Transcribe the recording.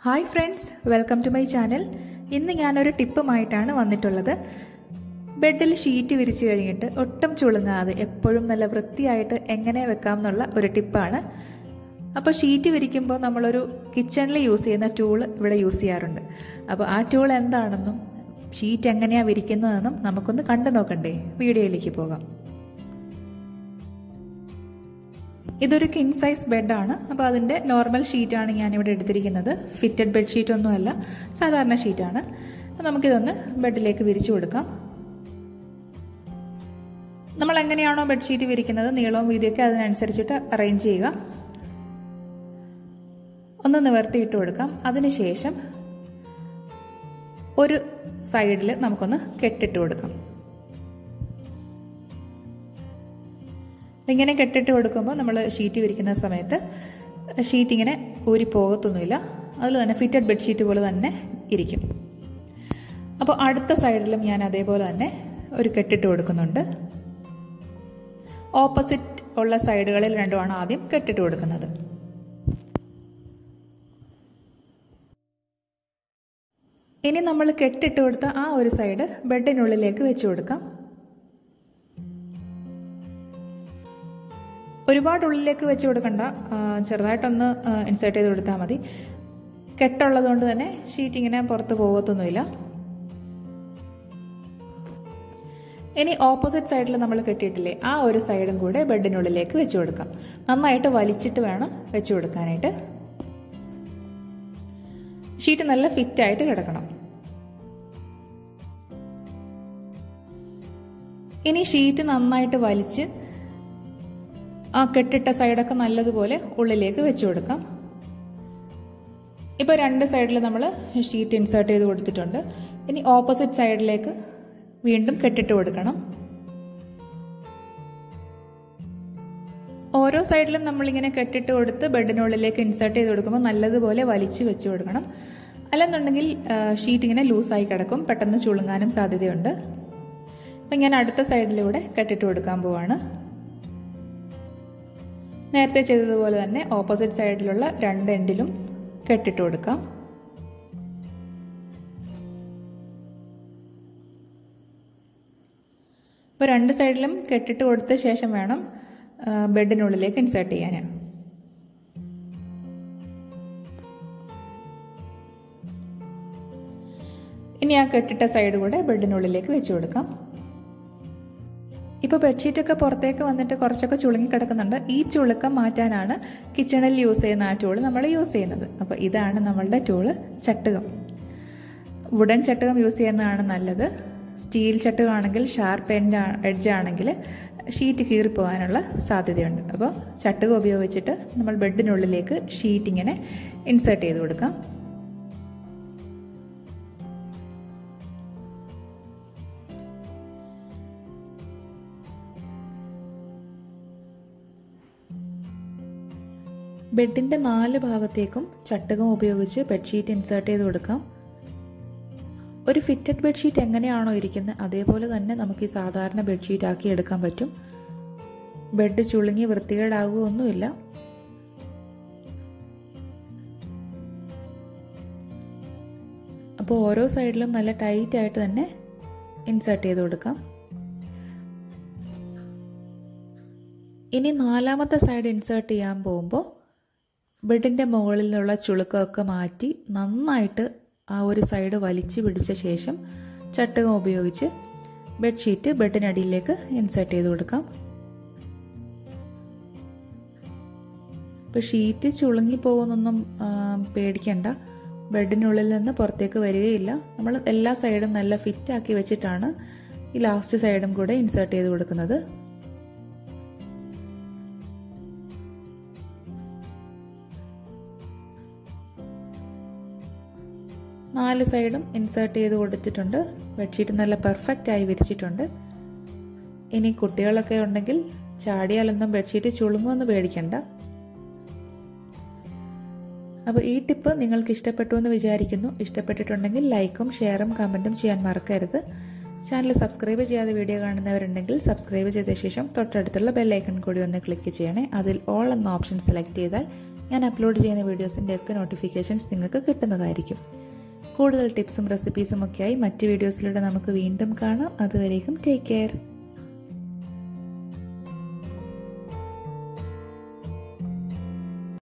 hi friends welcome to my channel ഇന്ന് ഞാനൊരു ടിപ്പുമായിട്ടാണ് വന്നിട്ടുള്ളത് ബെഡിൽ ഷീറ്റ് വിരിച്ചു കഴിഞ്ഞിട്ട് ഒട്ടും ചുളുങ്ങാതെ എപ്പോഴും നല്ല വൃത്തിയായിട്ട് എങ്ങനെ വെക്കാം എന്നുള്ള ഒരു ടിപ്പാണ് അപ്പോൾ ഷീറ്റ് വിരിക്കുമ്പോൾ നമ്മളൊരു കിച്ചണിൽ യൂസ് ചെയ്യുന്ന ടൂൾ ഇവിടെ യൂസ് ചെയ്യാറുണ്ട് അപ്പോൾ ആ ടൂൾ എന്താണെന്നും ഷീറ്റ് എങ്ങനെയാണ് വിരിക്കുന്നതെന്നും നമുക്കൊന്ന് കണ്ടു നോക്കണ്ടേ വീഡിയോയിലേക്ക് പോകാം ഇതൊരു കിങ് സൈസ് ബെഡാണ് അപ്പോൾ അതിൻ്റെ നോർമൽ ഷീറ്റാണ് ഞാനിവിടെ എടുത്തിരിക്കുന്നത് ഫിറ്റഡ് ബെഡ്ഷീറ്റ് ഒന്നുമല്ല സാധാരണ ഷീറ്റാണ് അപ്പോൾ നമുക്കിതൊന്ന് ബെഡിലേക്ക് വിരിച്ചു കൊടുക്കാം നമ്മൾ എങ്ങനെയാണോ ബെഡ്ഷീറ്റ് വിരിക്കുന്നത് നീളവും വീതിയൊക്കെ അതിനനുസരിച്ചിട്ട് അറേഞ്ച് ചെയ്യുക ഒന്ന് നിവർത്തിയിട്ട് കൊടുക്കാം അതിനുശേഷം ഒരു സൈഡിൽ നമുക്കൊന്ന് കെട്ടിട്ട് കൊടുക്കാം ഇങ്ങനെ കെട്ടിട്ട് കൊടുക്കുമ്പോൾ നമ്മൾ ഷീറ്റ് വിരിക്കുന്ന സമയത്ത് ഷീറ്റ് ഇങ്ങനെ ഊരി പോകത്തൊന്നുമില്ല അതിൽ തന്നെ ഫിറ്റഡ് ബെഡ്ഷീറ്റ് പോലെ തന്നെ ഇരിക്കും അപ്പോൾ അടുത്ത സൈഡിലും ഞാൻ അതേപോലെ തന്നെ ഒരു കെട്ടിട്ട് കൊടുക്കുന്നുണ്ട് ഓപ്പോസിറ്റ് ഉള്ള സൈഡുകളിൽ രണ്ടുമാണ് ആദ്യം കെട്ടിട്ട് കൊടുക്കുന്നത് ഇനി നമ്മൾ കെട്ടിട്ട് കൊടുത്ത ആ ഒരു സൈഡ് ബെഡിനുള്ളിലേക്ക് വെച്ച് കൊടുക്കാം ഒരുപാട് ഉള്ളിലേക്ക് വെച്ച് കൊടുക്കണ്ട ചെറുതായിട്ടൊന്ന് ഇൻസേർട്ട് ചെയ്ത് കൊടുത്താൽ മതി കെട്ടുള്ളത് കൊണ്ട് തന്നെ ഷീറ്റ് ഇങ്ങനെ പുറത്ത് പോകത്തൊന്നുമില്ല ഇനി ഓപ്പോസിറ്റ് സൈഡിൽ നമ്മൾ കെട്ടിയിട്ടില്ലേ ആ ഒരു സൈഡും കൂടെ ബെഡിനുള്ളിലേക്ക് വെച്ച് കൊടുക്കാം നന്നായിട്ട് വലിച്ചിട്ട് വേണം വെച്ച് കൊടുക്കാനായിട്ട് ഷീറ്റ് നല്ല ഫിറ്റായിട്ട് കിടക്കണം ഇനി ഷീറ്റ് നന്നായിട്ട് വലിച്ച് ആ കെട്ടിട്ട സൈഡൊക്കെ നല്ലതുപോലെ ഉള്ളിലേക്ക് വെച്ച് കൊടുക്കാം ഇപ്പോൾ രണ്ട് സൈഡിൽ നമ്മൾ ഷീറ്റ് ഇൻസേർട്ട് ചെയ്ത് കൊടുത്തിട്ടുണ്ട് ഇനി ഓപ്പോസിറ്റ് സൈഡിലേക്ക് വീണ്ടും കെട്ടിട്ട് കൊടുക്കണം ഓരോ സൈഡിലും നമ്മളിങ്ങനെ കെട്ടിട്ട് കൊടുത്ത് ബെഡിനുള്ളിലേക്ക് ഇൻസേർട്ട് ചെയ്ത് കൊടുക്കുമ്പോൾ നല്ലതുപോലെ വലിച്ച് വെച്ച് കൊടുക്കണം അല്ലെന്നുണ്ടെങ്കിൽ ഷീറ്റ് ഇങ്ങനെ ലൂസായി കിടക്കും പെട്ടെന്ന് ചുളുങ്ങാനും സാധ്യതയുണ്ട് അപ്പം ഞാൻ അടുത്ത സൈഡിലൂടെ കെട്ടിട്ട് കൊടുക്കാൻ പോവാണ് നേരത്തെ ചെയ്തതുപോലെ തന്നെ ഓപ്പോസിറ്റ് സൈഡിലുള്ള രണ്ട് എൻഡിലും കെട്ടിട്ട് കൊടുക്കാം ഇപ്പോൾ രണ്ട് സൈഡിലും കെട്ടിട്ട് കൊടുത്ത ശേഷം വേണം ബെഡിനുള്ളിലേക്ക് ഇൻസേർട്ട് ചെയ്യാൻ ഇനി ആ കെട്ടിട്ട സൈഡ് കൂടെ ബെഡിനുള്ളിലേക്ക് വെച്ച് കൊടുക്കാം ഇപ്പോൾ ബെഡ്ഷീറ്റൊക്കെ പുറത്തേക്ക് വന്നിട്ട് കുറച്ചൊക്കെ ചുളുങ്ങി കിടക്കുന്നുണ്ട് ഈ ചുളുക്കം മാറ്റാനാണ് കിച്ചണിൽ യൂസ് ചെയ്യുന്ന ആ ടൂൾ നമ്മൾ യൂസ് ചെയ്യുന്നത് അപ്പോൾ ഇതാണ് നമ്മളുടെ ടൂള് ചട്ടുകം വുഡൻ ചട്ടുകം യൂസ് ചെയ്യുന്നതാണ് നല്ലത് സ്റ്റീൽ ചട്ടുകമാണെങ്കിൽ ഷാർപ്പ് എൻഡ് എഡ്ജ് ആണെങ്കിൽ ഷീറ്റ് കീറിപ്പോകാനുള്ള സാധ്യതയുണ്ട് അപ്പോൾ ചട്ടുകം ഉപയോഗിച്ചിട്ട് നമ്മൾ ബെഡിനുള്ളിലേക്ക് ഷീറ്റ് ഇങ്ങനെ ഇൻസേർട്ട് ചെയ്ത് കൊടുക്കാം ബെഡിൻ്റെ നാല് ഭാഗത്തേക്കും ചട്ടുകം ഉപയോഗിച്ച് ബെഡ്ഷീറ്റ് ഇൻസേർട്ട് ചെയ്ത് കൊടുക്കാം ഒരു ഫിറ്റഡ് ബെഡ്ഷീറ്റ് എങ്ങനെയാണോ ഇരിക്കുന്നത് അതേപോലെ തന്നെ നമുക്ക് ഈ സാധാരണ ബെഡ്ഷീറ്റ് ആക്കി എടുക്കാൻ പറ്റും ബെഡ് ചുളുങ്ങി വൃത്തികേടാകുകയൊന്നുമില്ല അപ്പോൾ ഓരോ സൈഡിലും നല്ല ടൈറ്റ് ആയിട്ട് തന്നെ ഇൻസേർട്ട് ചെയ്ത് കൊടുക്കാം ഇനി നാലാമത്തെ സൈഡ് ഇൻസേർട്ട് ചെയ്യാൻ പോകുമ്പോൾ ബെഡിൻ്റെ മുകളിൽ നിന്നുള്ള ചുളുക്കമൊക്കെ മാറ്റി നന്നായിട്ട് ആ ഒരു സൈഡ് വലിച്ചു പിടിച്ച ശേഷം ചട്ടുകം ഉപയോഗിച്ച് ബെഡ്ഷീറ്റ് ബെഡിനടിയിലേക്ക് ഇൻസേർട്ട് ചെയ്ത് കൊടുക്കാം ഇപ്പോൾ ഷീറ്റ് ചുളുങ്ങി പോകുന്നൊന്നും പേടിക്കണ്ട ബെഡിനുള്ളിൽ നിന്ന് പുറത്തേക്ക് വരികയില്ല നമ്മൾ എല്ലാ സൈഡും നല്ല ഫിറ്റാക്കി വെച്ചിട്ടാണ് ഈ ലാസ്റ്റ് സൈഡും കൂടെ ഇൻസേർട്ട് ചെയ്ത് കൊടുക്കുന്നത് നാല് സൈഡും ഇൻസേർട്ട് ചെയ്ത് കൊടുത്തിട്ടുണ്ട് ബെഡ്ഷീറ്റ് നല്ല പെർഫെക്റ്റ് ആയി വിരിച്ചിട്ടുണ്ട് ഇനി കുട്ടികളൊക്കെ ഉണ്ടെങ്കിൽ ചാടിയാലൊന്നും ബെഡ്ഷീറ്റ് ചുളുങ്ങുമെന്ന് പേടിക്കണ്ട അപ്പോൾ ഈ ടിപ്പ് നിങ്ങൾക്ക് ഇഷ്ടപ്പെട്ടു എന്ന് വിചാരിക്കുന്നു ഇഷ്ടപ്പെട്ടിട്ടുണ്ടെങ്കിൽ ലൈക്കും ഷെയറും കമൻറ്റും ചെയ്യാൻ മറക്കരുത് ചാനൽ സബ്സ്ക്രൈബ് ചെയ്യാതെ വീഡിയോ കാണുന്നവരുണ്ടെങ്കിൽ സബ്സ്ക്രൈബ് ചെയ്ത ശേഷം തൊട്ടടുത്തുള്ള ബെല്ലൈക്കൺ കൂടി ഒന്ന് ക്ലിക്ക് ചെയ്യണേ അതിൽ ഓൾ എന്ന ഓപ്ഷൻ സെലക്ട് ചെയ്താൽ ഞാൻ അപ്ലോഡ് ചെയ്യുന്ന വീഡിയോസിൻ്റെ ഒക്കെ നോട്ടിഫിക്കേഷൻസ് നിങ്ങൾക്ക് കിട്ടുന്നതായിരിക്കും കൂടുതൽ ടിപ്സും റെസിപ്പീസും ഒക്കെയായി മറ്റ് വീഡിയോസിലൂടെ നമുക്ക് വീണ്ടും കാണാം അതുവരേക്കും ടേക്ക് കെയർ